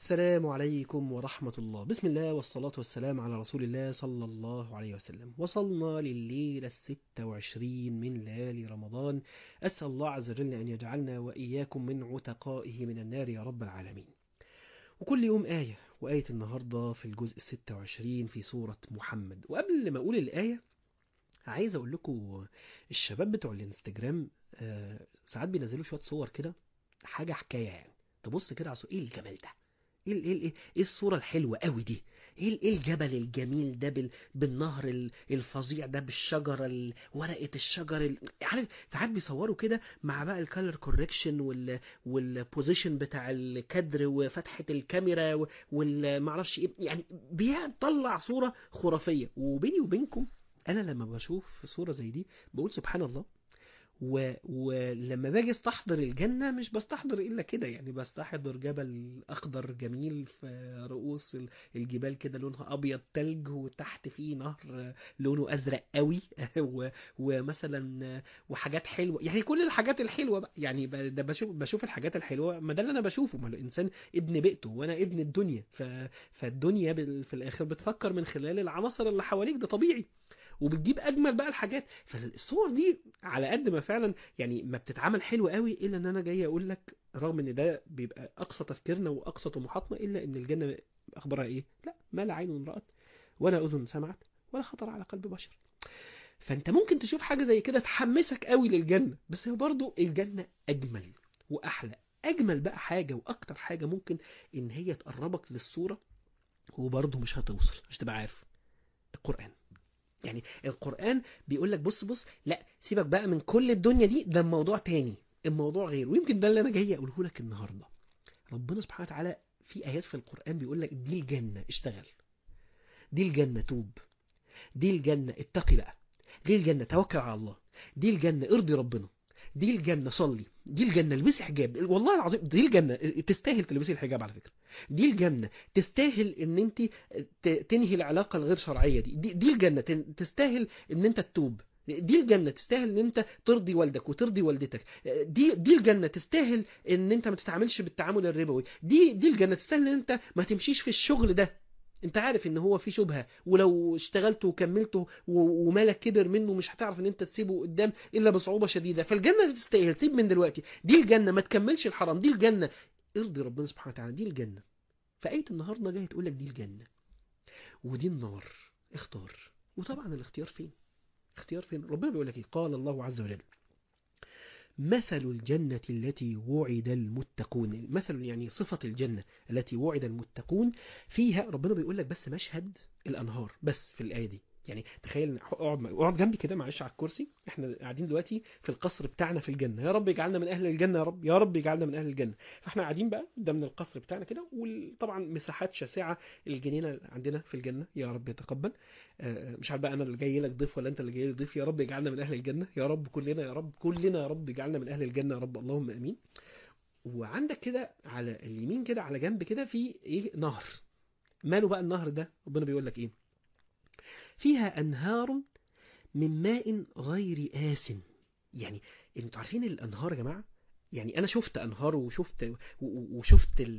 السلام عليكم ورحمة الله بسم الله والصلاة والسلام على رسول الله صلى الله عليه وسلم وصلنا لليلة الستة وعشرين من ليالي رمضان أسأل الله عز وجل أن يجعلنا وإياكم من عتقائه من النار يا رب العالمين وكل يوم آية وآية النهاردة في الجزء الستة وعشرين في سورة محمد وقبل ما أقول الآية عايز أقول لكم الشباب بتوع الانستجرام آه، ساعات بينزلوا شوية صور كده حاجة حكاية يعني تبص كده على صور ايه الجمال ده ايه ال- ايه ال- ايه ايه الصورة الحلوة قوي دي ايه ال- ايه الجبل الجميل ده بال... بالنهر ال- الفظيع ده بالشجرة ال... ورقة الشجر ال... عارف ساعات بيصوروا كده مع بقى الكالر كوركشن وال والبوزيشن بتاع الكادر وفتحة الكاميرا و... والمعرفش ايه يعني بيطلع صورة خرافية وبيني وبينكم انا لما بشوف صورة زي دي بقول سبحان الله و... ولما باجي استحضر الجنة مش بستحضر إلا كده يعني بستحضر جبل أخضر جميل في رؤوس ال- الجبال كده لونها أبيض تلج وتحت فيه نهر لونه أزرق قوي و... ومثلا وحاجات حلوة يعني كل الحاجات الحلوة بقى يعني ب... ده بشوف بشوف الحاجات الحلوة ما ده اللي أنا بشوفه ما الإنسان ابن بيئته وأنا ابن الدنيا ف... فالدنيا بال... في الآخر بتفكر من خلال العناصر اللي حواليك ده طبيعي وبتجيب اجمل بقى الحاجات فالصور دي على قد ما فعلا يعني ما بتتعمل حلو قوي الا ان انا جاي اقول لك رغم ان ده بيبقى اقصى تفكيرنا واقصى طموحاتنا الا ان الجنه اخبارها ايه لا ما لا عين رات ولا اذن سمعت ولا خطر على قلب بشر فانت ممكن تشوف حاجه زي كده تحمسك قوي للجنه بس هي برضو الجنه اجمل واحلى اجمل بقى حاجه واكتر حاجه ممكن ان هي تقربك للصوره وبرضه مش هتوصل مش تبقى عارف القران يعني القرآن بيقول لك بص بص لا سيبك بقى من كل الدنيا دي ده موضوع تاني الموضوع غير ويمكن ده اللي انا جاي اقوله لك النهارده ربنا سبحانه وتعالى في ايات في القرآن بيقول لك دي الجنة اشتغل دي الجنة توب دي الجنة اتقي بقى دي الجنة توكل على الله دي الجنة ارضي ربنا دي الجنة صلي دي الجنة البسي حجاب والله العظيم دي الجنة تستاهل تلبسي الحجاب على فكرة دي الجنة تستاهل ان انت ت- تنهي العلاقة الغير شرعية دي دي, دي الجنة تن- تستاهل ان انت تتوب دي الجنة تستاهل ان انت ترضي والدك وترضي والدتك دي دي الجنة تستاهل ان انت ما تتعاملش بالتعامل الربوي دي دي الجنة تستاهل ان انت ما تمشيش في الشغل ده انت عارف ان هو في شبهة ولو اشتغلته وكملته و- ومالك كبر منه مش هتعرف ان انت تسيبه قدام الا بصعوبة شديدة فالجنة تستاهل سيب من دلوقتي دي الجنة ما تكملش الحرام دي الجنة ارضي ربنا سبحانه وتعالى دي الجنة فآية النهاردة جاية تقول لك دي الجنة ودي النار اختار وطبعا الاختيار فين اختيار فين ربنا بيقول لك ايه قال الله عز وجل مثل الجنة التي وعد المتقون مثل يعني صفة الجنة التي وعد المتقون فيها ربنا بيقول لك بس مشهد الأنهار بس في الآية دي يعني تخيل اقعد اقعد جنبي كده معلش على الكرسي احنا قاعدين دلوقتي في القصر بتاعنا في الجنه يا رب يجعلنا من اهل الجنه يا رب يا رب يجعلنا من اهل الجنه فاحنا قاعدين بقى قدام القصر بتاعنا كده وطبعا مساحات شاسعه الجنينه عندنا في الجنه يا رب يتقبل آه، مش عارف بقى انا اللي جاي لك ضيف ولا انت اللي جاي لي ضيف يا رب يجعلنا من اهل الجنه يا رب كلنا يا رب كلنا يا رب يجعلنا من اهل الجنه يا رب اللهم امين وعندك كده على اليمين كده على جنب كده في ايه نهر ماله بقى النهر ده ربنا بيقول لك ايه فيها انهار من ماء غير آس يعني انتوا عارفين الانهار يا جماعه يعني انا شفت انهار وشفت و- و- وشفت ال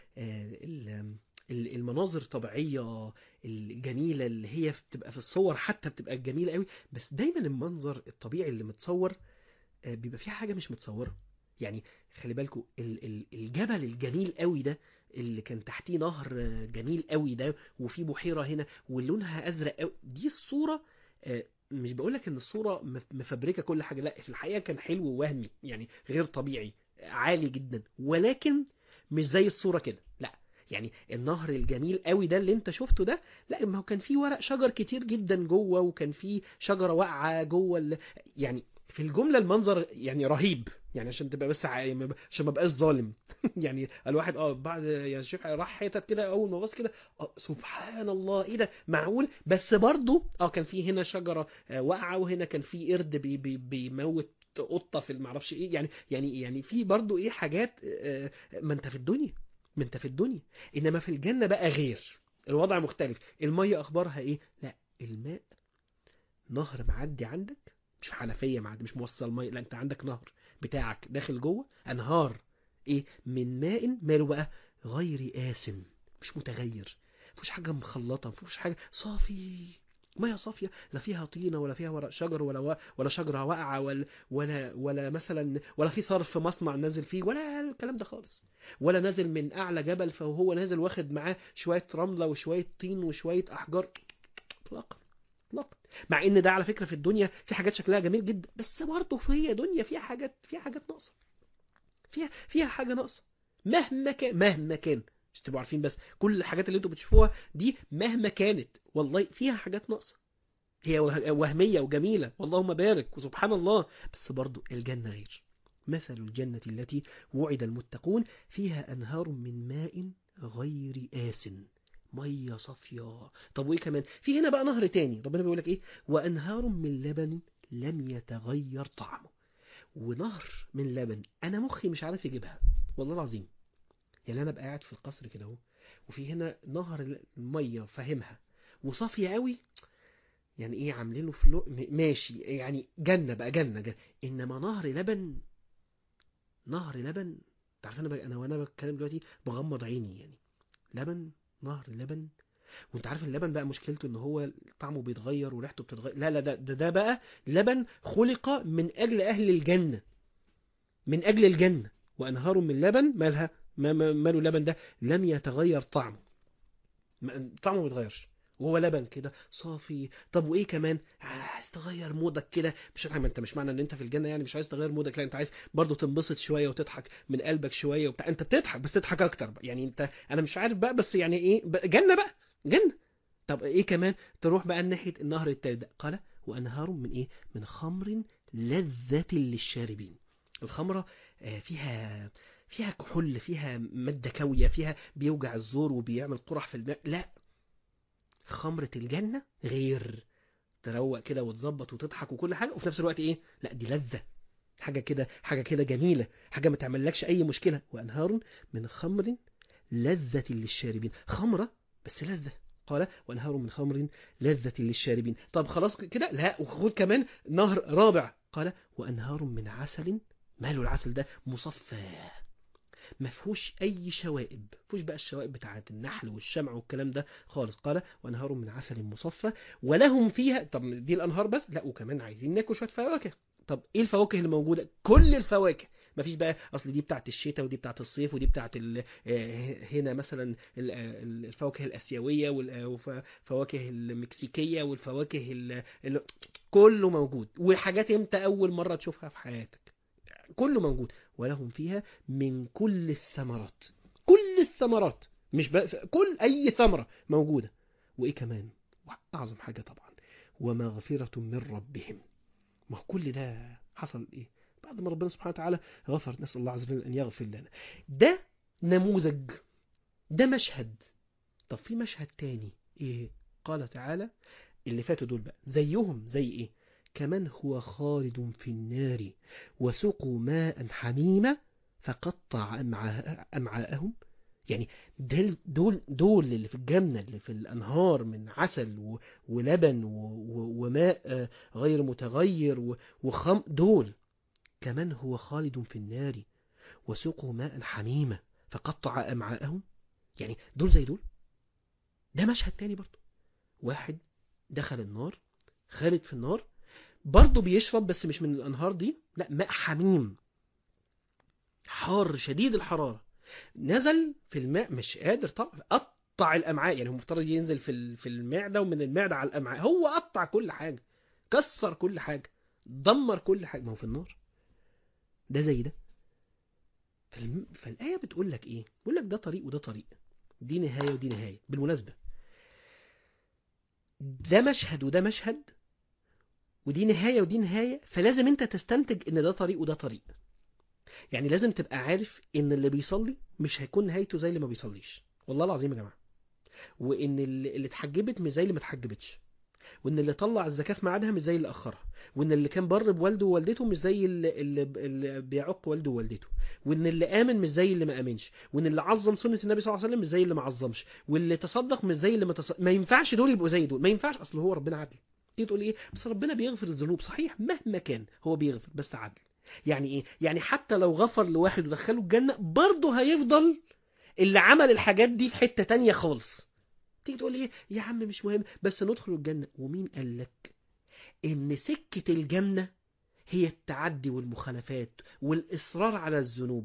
ال ال- المناظر الطبيعيه الجميله اللي هي بتبقى في الصور حتى بتبقى جميله قوي بس دايما المنظر الطبيعي اللي متصور آه، بيبقى فيه حاجه مش متصوره يعني خلي بالكوا ال- ال- الجبل الجميل قوي ده اللي كان تحتيه نهر آه، جميل قوي ده وفي بحيره هنا ولونها ازرق قوي دي الصوره آه، مش بقولك ان الصوره مف- مفبركه كل حاجه لا في الحقيقه كان حلو ووهمي يعني غير طبيعي عالي جدا ولكن مش زي الصوره كده لا يعني النهر الجميل قوي ده اللي انت شفته ده لا ما هو كان فيه ورق شجر كتير جدا جوه وكان فيه شجره واقعه جوه ال... يعني في الجمله المنظر يعني رهيب يعني عشان تبقى بس ع- ما ب- عشان ما بقاش ظالم يعني الواحد اه بعد يا شيخ راح حتت كده اول ما بص كده اه سبحان الله ايه ده معقول بس برضه اه كان في هنا شجره آه، واقعه وهنا كان في قرد بي بي بيموت قطه في المعرفش ايه يعني يعني يعني في برضه ايه حاجات آه، ما انت في الدنيا ما انت في الدنيا انما في الجنه بقى غير الوضع مختلف الميه اخبارها ايه لا الماء نهر معدي عندك مش في حنفيه معدي مش موصل ميه لا انت عندك نهر بتاعك داخل جوه انهار ايه من ماء ماله بقى غير آسن مش متغير مفيش حاجة مخلطة مفيش حاجة صافي مية صافية لا فيها طينة ولا فيها ورق شجر ولا و... ولا شجرة واقعة ولا ولا ولا مثلا ولا في صرف مصنع نازل فيه ولا الكلام ده خالص ولا نازل من أعلى جبل فهو نازل واخد معاه شوية رملة وشوية طين وشوية أحجار اطلاقا اطلاقا مع ان ده على فكرة في الدنيا في حاجات شكلها جميل جدا بس برضه في دنيا فيها حاجات فيها حاجات ناقصة فيها فيها حاجة ناقصة مهما كان مهما كان مش تبقوا عارفين بس كل الحاجات اللي انتوا بتشوفوها دي مهما كانت والله فيها حاجات ناقصة هي وهمية وجميلة واللهم بارك وسبحان الله بس برضو الجنة غير مثل الجنة التي وعد المتقون فيها أنهار من ماء غير آسن مية صافية طب وإيه كمان في هنا بقى نهر تاني ربنا بيقول لك إيه وأنهار من لبن لم يتغير طعمه ونهر من لبن أنا مخي مش عارف يجيبها والله العظيم يعني انا ابقى قاعد في القصر كده اهو وفي هنا نهر الميه فاهمها وصافيه قوي يعني ايه عاملينه فلو ماشي يعني جنه بقى جنه, جنة. انما نهر لبن نهر لبن تعرف انا بقى انا وانا بتكلم دلوقتي بغمض عيني يعني لبن نهر لبن وانت عارف اللبن بقى مشكلته ان هو طعمه بيتغير وريحته بتتغير لا لا ده, ده ده بقى لبن خلق من اجل اهل الجنه من اجل الجنه وانهار من لبن مالها ما ماله اللبن ده لم يتغير طعمه طعمه ما بيتغيرش وهو لبن كده صافي طب وايه كمان عايز تغير مودك كده مش ما انت مش معنى ان انت في الجنه يعني مش عايز تغير مودك لا انت عايز برضه تنبسط شويه وتضحك من قلبك شويه وبتاع انت بتضحك بس تضحك اكتر بقى. يعني انت انا مش عارف بقى بس يعني ايه بقى جنه بقى جنه طب ايه كمان تروح بقى ناحيه النهر التالت ده قال وانهار من ايه من خمر لذة للشاربين الخمره فيها فيها كحول فيها مادة كاوية فيها بيوجع الزور وبيعمل قرح في الماء لا خمرة الجنة غير تروق كده وتظبط وتضحك وكل حاجة وفي نفس الوقت ايه لا دي لذة حاجة كده حاجة كده جميلة حاجة ما تعملكش اي مشكلة وانهار من خمر لذة للشاربين خمرة بس لذة قال وانهار من خمر لذة للشاربين طب خلاص كده لا وخد كمان نهر رابع قال وانهار من عسل ماله العسل ده مصفى ما فيهوش اي شوائب ما فيهوش بقى الشوائب بتاعه النحل والشمع والكلام ده خالص قال وانهار من عسل مصفى ولهم فيها طب دي الانهار بس لا وكمان عايزين ناكل شويه فواكه طب ايه الفواكه اللي موجوده كل الفواكه ما فيش بقى اصل دي بتاعه الشتاء ودي بتاعه الصيف ودي بتاعه هنا مثلا الفواكه الاسيويه والفواكه المكسيكيه والفواكه ال... كله موجود وحاجات امتى اول مره تشوفها في حياتك كله موجود ولهم فيها من كل الثمرات كل الثمرات مش بس كل اي ثمرة موجودة وايه كمان اعظم حاجة طبعا ومغفرة من ربهم ما هو كل ده حصل ايه بعد ما ربنا سبحانه وتعالى غفر نسأل الله عز وجل ان يغفر لنا ده نموذج ده مشهد طب في مشهد تاني ايه قال تعالى اللي فاتوا دول بقى زيهم زي ايه كمن هو خالد في النار وسقوا ماء حميما فقطع أمعاءهم يعني دول, دول, دول اللي في الجنة اللي في الأنهار من عسل ولبن وماء غير متغير وخم دول كمن هو خالد في النار وسقوا ماء حميما فقطع أمعاءهم يعني دول زي دول ده مشهد تاني برضه واحد دخل النار خالد في النار برضه بيشرب بس مش من الأنهار دي لا ماء حميم حار شديد الحرارة نزل في الماء مش قادر طبعا قطع الأمعاء يعني هو مفترض ينزل في في المعدة ومن المعدة على الأمعاء هو قطع كل حاجة كسر كل حاجة دمر كل حاجة ما هو في النار ده زي ده فالم... فالآية بتقول لك إيه بتقول لك ده طريق وده طريق دي نهاية ودي نهاية بالمناسبة ده مشهد وده مشهد ودي نهاية ودي نهاية فلازم انت تستنتج ان ده طريق وده طريق يعني لازم تبقى عارف ان اللي بيصلي مش هيكون نهايته زي اللي ما بيصليش والله العظيم يا جماعة وان اللي اتحجبت مش زي اللي ما اتحجبتش وان اللي طلع الزكاة في ميعادها مش زي اللي اخرها وان اللي كان بر بوالده ووالدته مش زي اللي, اللي, اللي بيعق والده ووالدته وان اللي امن مش زي اللي ما امنش وان اللي عظم سنة النبي صلى الله عليه وسلم مش زي اللي ما عظمش واللي تصدق مش زي اللي ما تصدق ما ينفعش دول يبقوا زي دول ما ينفعش اصل هو ربنا عدل تيجي تقول ايه بس ربنا بيغفر الذنوب صحيح مهما كان هو بيغفر بس عدل يعني ايه يعني حتى لو غفر لواحد ودخله الجنة برضه هيفضل اللي عمل الحاجات دي في حتة تانية خالص تيجي تقول ايه يا عم مش مهم بس ندخل الجنة ومين قال لك ان سكة الجنة هي التعدي والمخالفات والإصرار على الذنوب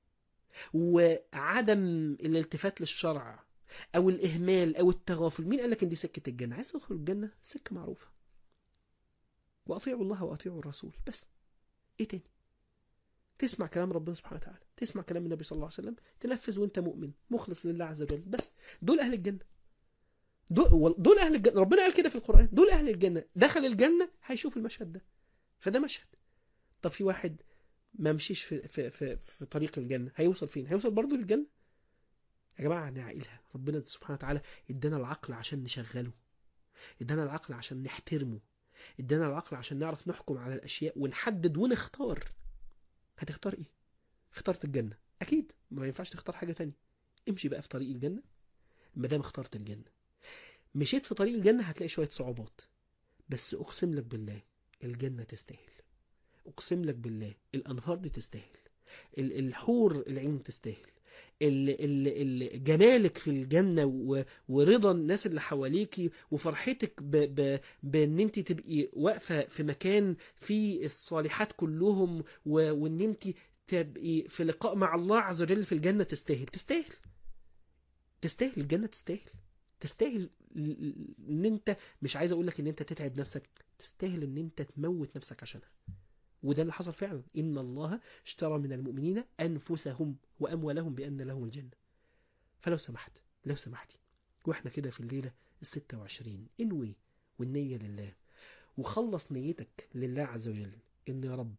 وعدم الالتفات للشرع أو الإهمال أو التغافل مين قال لك إن دي سكة الجنة عايز تدخل الجنة سكة معروفة وأطيعوا الله وأطيعوا الرسول بس إيه تاني تسمع كلام ربنا سبحانه وتعالى تسمع كلام النبي صلى الله عليه وسلم تنفذ وانت مؤمن مخلص لله عز وجل بس دول أهل الجنة دول, دول أهل الجنة ربنا قال كده في القرآن دول أهل الجنة دخل الجنة هيشوف المشهد ده فده مشهد طب في واحد ما مشيش في, في, في, في طريق الجنة هيوصل فين هيوصل برضه للجنة يا جماعة نعقلها ربنا سبحانه وتعالى ادانا العقل عشان نشغله ادانا العقل عشان نحترمه ادانا العقل عشان نعرف نحكم على الأشياء ونحدد ونختار هتختار ايه اخترت الجنة اكيد ما ينفعش تختار حاجة تانية امشي بقى في طريق الجنة ما دام اخترت الجنة مشيت في طريق الجنة هتلاقي شوية صعوبات بس اقسم لك بالله الجنة تستاهل اقسم لك بالله الانهار دي تستاهل الحور العين تستاهل ال ال ال جمالك في الجنة ورضا الناس اللي حواليكي وفرحتك ب ب بان انت تبقي واقفة في مكان فيه الصالحات كلهم وان انت تبقي في لقاء مع الله عز وجل في الجنة تستاهل تستاهل تستاهل الجنة تستاهل تستاهل ان انت مش عايز اقول لك ان انت تتعب نفسك تستاهل ان انت تموت نفسك عشانها وده اللي حصل فعلا إن الله اشترى من المؤمنين أنفسهم وأموالهم بأن لهم الجنة فلو سمحت لو سمحتي وإحنا كده في الليلة الستة وعشرين انوي والنية لله وخلص نيتك لله عز وجل إن يا رب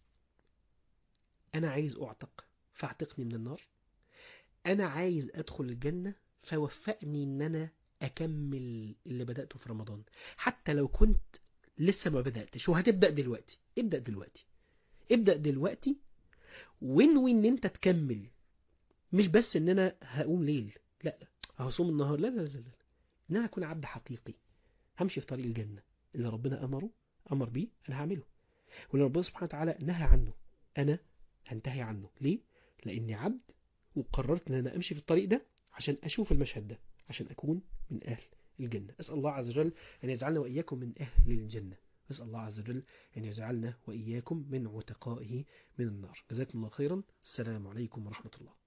أنا عايز أعتق فاعتقني من النار أنا عايز أدخل الجنة فوفقني إن أنا أكمل اللي بدأته في رمضان حتى لو كنت لسه ما بدأتش وهتبدأ دلوقتي ابدأ دلوقتي ابدأ دلوقتي وانوي ان انت تكمل مش بس ان انا هقوم ليل لا هصوم النهار لا لا لا لا ان انا اكون عبد حقيقي همشي في طريق الجنة اللي ربنا امره امر بيه انا هعمله واللي ربنا سبحانه وتعالى نهى عنه انا هنتهي عنه ليه لاني عبد وقررت ان انا امشي في الطريق ده عشان اشوف المشهد ده عشان اكون من اهل الجنة أسأل الله عز وجل أن يجعلنا وإياكم من أهل الجنة أسأل الله عز وجل أن يجعلنا وإياكم من عتقائه من النار جزاكم الله خيرا السلام عليكم ورحمة الله